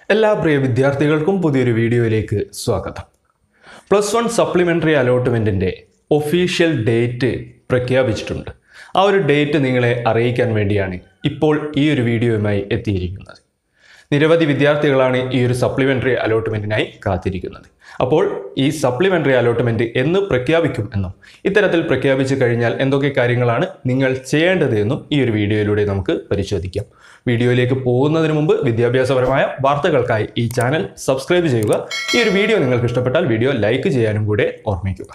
എല്ലാ പ്രിയ വിദ്യാർത്ഥികൾക്കും പുതിയൊരു വീഡിയോയിലേക്ക് സ്വാഗതം പ്ലസ് വൺ സപ്ലിമെൻ്ററി അലോട്ട്മെൻറ്റിൻ്റെ ഒഫീഷ്യൽ ഡേറ്റ് പ്രഖ്യാപിച്ചിട്ടുണ്ട് ആ ഒരു ഡേറ്റ് നിങ്ങളെ അറിയിക്കാൻ വേണ്ടിയാണ് ഇപ്പോൾ ഈ ഒരു വീഡിയോയുമായി എത്തിയിരിക്കുന്നത് നിരവധി വിദ്യാർത്ഥികളാണ് ഈ ഒരു സപ്ലിമെൻ്ററി അലോട്ട്മെൻറ്റിനായി കാത്തിരിക്കുന്നത് അപ്പോൾ ഈ സപ്ലിമെൻ്ററി അലോട്ട്മെൻറ്റ് എന്ന് പ്രഖ്യാപിക്കും എന്നും ഇത്തരത്തിൽ പ്രഖ്യാപിച്ചു കഴിഞ്ഞാൽ എന്തൊക്കെ കാര്യങ്ങളാണ് നിങ്ങൾ ചെയ്യേണ്ടത് എന്നും ഈ ഒരു വീഡിയോയിലൂടെ നമുക്ക് പരിശോധിക്കാം വീഡിയോയിലേക്ക് പോകുന്നതിന് മുമ്പ് വിദ്യാഭ്യാസപരമായ വാർത്തകൾക്കായി ഈ ചാനൽ സബ്സ്ക്രൈബ് ചെയ്യുക ഈ ഒരു വീഡിയോ നിങ്ങൾക്ക് ഇഷ്ടപ്പെട്ടാൽ വീഡിയോ ലൈക്ക് ചെയ്യാനും കൂടെ ഓർമ്മിക്കുക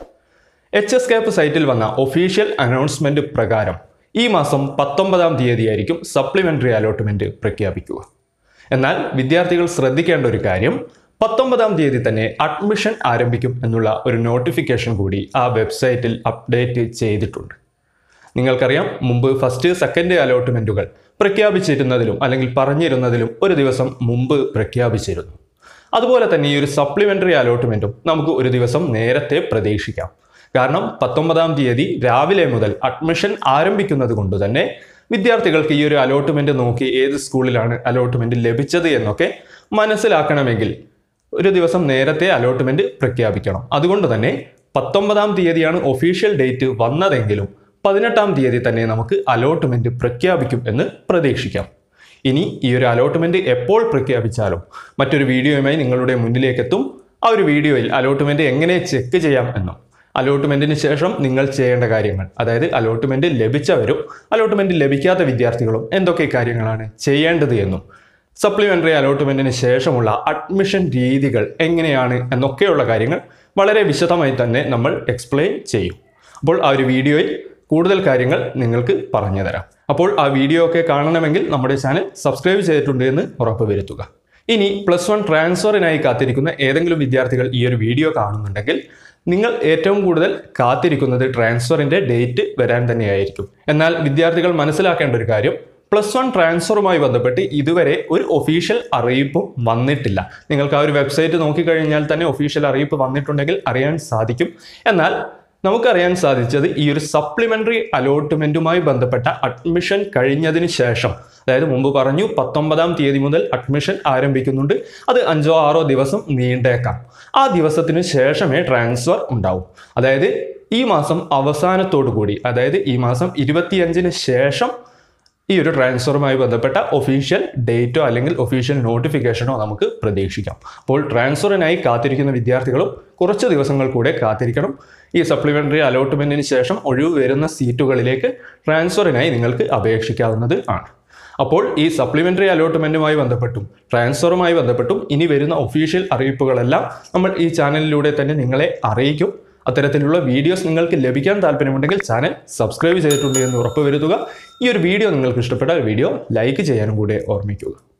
എച്ച് എസ് കാപ്പ് സൈറ്റിൽ വന്ന ഒഫീഷ്യൽ അനൗൺസ്മെന്റ് പ്രകാരം ഈ മാസം പത്തൊമ്പതാം തീയതിയായിരിക്കും സപ്ലിമെന്ററി അലോട്ട്മെന്റ് പ്രഖ്യാപിക്കുക എന്നാൽ വിദ്യാർത്ഥികൾ ശ്രദ്ധിക്കേണ്ട ഒരു കാര്യം പത്തൊമ്പതാം തീയതി തന്നെ അഡ്മിഷൻ ആരംഭിക്കും എന്നുള്ള ഒരു നോട്ടിഫിക്കേഷൻ കൂടി ആ വെബ്സൈറ്റിൽ അപ്ഡേറ്റ് ചെയ്തിട്ടുണ്ട് നിങ്ങൾക്കറിയാം മുമ്പ് ഫസ്റ്റ് സെക്കൻഡ് അലോട്ട്മെന്റുകൾ പ്രഖ്യാപിച്ചിരുന്നതിലും അല്ലെങ്കിൽ പറഞ്ഞിരുന്നതിലും ഒരു ദിവസം മുമ്പ് പ്രഖ്യാപിച്ചിരുന്നു അതുപോലെ തന്നെ ഈ ഒരു സപ്ലിമെന്ററി അലോട്ട്മെന്റും നമുക്ക് ഒരു ദിവസം നേരത്തെ പ്രതീക്ഷിക്കാം കാരണം പത്തൊമ്പതാം തീയതി രാവിലെ മുതൽ അഡ്മിഷൻ ആരംഭിക്കുന്നത് കൊണ്ട് തന്നെ വിദ്യാർത്ഥികൾക്ക് ഈ ഒരു അലോട്ട്മെന്റ് നോക്കി ഏത് സ്കൂളിലാണ് അലോട്ട്മെന്റ് ലഭിച്ചത് എന്നൊക്കെ മനസ്സിലാക്കണമെങ്കിൽ ഒരു ദിവസം നേരത്തെ അലോട്ട്മെന്റ് പ്രഖ്യാപിക്കണം അതുകൊണ്ട് തന്നെ പത്തൊമ്പതാം തീയതിയാണ് ഒഫീഷ്യൽ ഡേറ്റ് വന്നതെങ്കിലും പതിനെട്ടാം തീയതി തന്നെ നമുക്ക് അലോട്ട്മെന്റ് പ്രഖ്യാപിക്കും എന്ന് പ്രതീക്ഷിക്കാം ഇനി ഈ ഒരു അലോട്ട്മെന്റ് എപ്പോൾ പ്രഖ്യാപിച്ചാലും മറ്റൊരു വീഡിയോയുമായി നിങ്ങളുടെ മുന്നിലേക്ക് എത്തും ആ ഒരു വീഡിയോയിൽ അലോട്ട്മെന്റ് എങ്ങനെ ചെക്ക് ചെയ്യാം എന്നും അലോട്ട്മെന്റിന് ശേഷം നിങ്ങൾ ചെയ്യേണ്ട കാര്യങ്ങൾ അതായത് അലോട്ട്മെന്റ് ലഭിച്ചവരും അലോട്ട്മെന്റ് ലഭിക്കാത്ത വിദ്യാർത്ഥികളും എന്തൊക്കെ കാര്യങ്ങളാണ് ചെയ്യേണ്ടത് എന്നും സപ്ലിമെന്ററി അലോട്ട്മെന്റിന് ശേഷമുള്ള അഡ്മിഷൻ രീതികൾ എങ്ങനെയാണ് എന്നൊക്കെയുള്ള കാര്യങ്ങൾ വളരെ വിശദമായി തന്നെ നമ്മൾ എക്സ്പ്ലെയിൻ ചെയ്യും അപ്പോൾ ആ ഒരു വീഡിയോയിൽ കൂടുതൽ കാര്യങ്ങൾ നിങ്ങൾക്ക് പറഞ്ഞു തരാം അപ്പോൾ ആ വീഡിയോ ഒക്കെ കാണണമെങ്കിൽ നമ്മുടെ ചാനൽ സബ്സ്ക്രൈബ് ചെയ്തിട്ടുണ്ട് എന്ന് ഉറപ്പുവരുത്തുക ഇനി പ്ലസ് വൺ ട്രാൻസ്ഫറിനായി കാത്തിരിക്കുന്ന ഏതെങ്കിലും വിദ്യാർത്ഥികൾ ഈ ഒരു വീഡിയോ കാണുന്നുണ്ടെങ്കിൽ നിങ്ങൾ ഏറ്റവും കൂടുതൽ കാത്തിരിക്കുന്നത് ട്രാൻസ്ഫറിന്റെ ഡേറ്റ് വരാൻ തന്നെയായിരിക്കും എന്നാൽ വിദ്യാർത്ഥികൾ മനസ്സിലാക്കേണ്ട ഒരു കാര്യം പ്ലസ് വൺ ട്രാൻസ്ഫറുമായി ബന്ധപ്പെട്ട് ഇതുവരെ ഒരു ഒഫീഷ്യൽ അറിയിപ്പും വന്നിട്ടില്ല നിങ്ങൾക്ക് ആ ഒരു വെബ്സൈറ്റ് നോക്കിക്കഴിഞ്ഞാൽ തന്നെ ഒഫീഷ്യൽ അറിയിപ്പ് വന്നിട്ടുണ്ടെങ്കിൽ അറിയാൻ സാധിക്കും എന്നാൽ നമുക്കറിയാൻ സാധിച്ചത് ഈ ഒരു സപ്ലിമെന്ററി അലോട്ട്മെന്റുമായി ബന്ധപ്പെട്ട അഡ്മിഷൻ കഴിഞ്ഞതിന് ശേഷം അതായത് മുമ്പ് പറഞ്ഞു പത്തൊമ്പതാം തീയതി മുതൽ അഡ്മിഷൻ ആരംഭിക്കുന്നുണ്ട് അത് അഞ്ചോ ആറോ ദിവസം നീണ്ടേക്കാം ആ ദിവസത്തിന് ശേഷമേ ട്രാൻസ്ഫർ ഉണ്ടാവും അതായത് ഈ മാസം അവസാനത്തോടു കൂടി അതായത് ഈ മാസം ഇരുപത്തിയഞ്ചിന് ശേഷം ഈ ഒരു ട്രാൻസ്ഫറുമായി ബന്ധപ്പെട്ട ഒഫീഷ്യൽ ഡേറ്റോ അല്ലെങ്കിൽ ഒഫീഷ്യൽ നോട്ടിഫിക്കേഷനോ നമുക്ക് പ്രതീക്ഷിക്കാം അപ്പോൾ ട്രാൻസ്ഫറിനായി കാത്തിരിക്കുന്ന വിദ്യാർത്ഥികളും കുറച്ച് ദിവസങ്ങൾ കൂടെ കാത്തിരിക്കണം ഈ സപ്ലിമെൻ്ററി അലോട്ട്മെൻറ്റിന് ശേഷം ഒഴിവ് വരുന്ന സീറ്റുകളിലേക്ക് ട്രാൻസ്ഫറിനായി നിങ്ങൾക്ക് അപേക്ഷിക്കാവുന്നത് ആണ് അപ്പോൾ ഈ സപ്ലിമെൻ്ററി അലോട്ട്മെൻറ്റുമായി ബന്ധപ്പെട്ടും ട്രാൻസ്ഫറുമായി ബന്ധപ്പെട്ടും ഇനി വരുന്ന ഒഫീഷ്യൽ അറിയിപ്പുകളെല്ലാം നമ്മൾ ഈ ചാനലിലൂടെ തന്നെ നിങ്ങളെ അറിയിക്കും അത്തരത്തിലുള്ള വീഡിയോസ് നിങ്ങൾക്ക് ലഭിക്കാൻ താല്പര്യമുണ്ടെങ്കിൽ ചാനൽ സബ്സ്ക്രൈബ് ചെയ്തിട്ടുണ്ട് എന്ന് ഉറപ്പുവരുത്തുക ഈ ഒരു വീഡിയോ നിങ്ങൾക്ക് ഇഷ്ടപ്പെട്ടാൽ വീഡിയോ ലൈക്ക് ചെയ്യാനും കൂടെ ഓർമ്മിക്കുക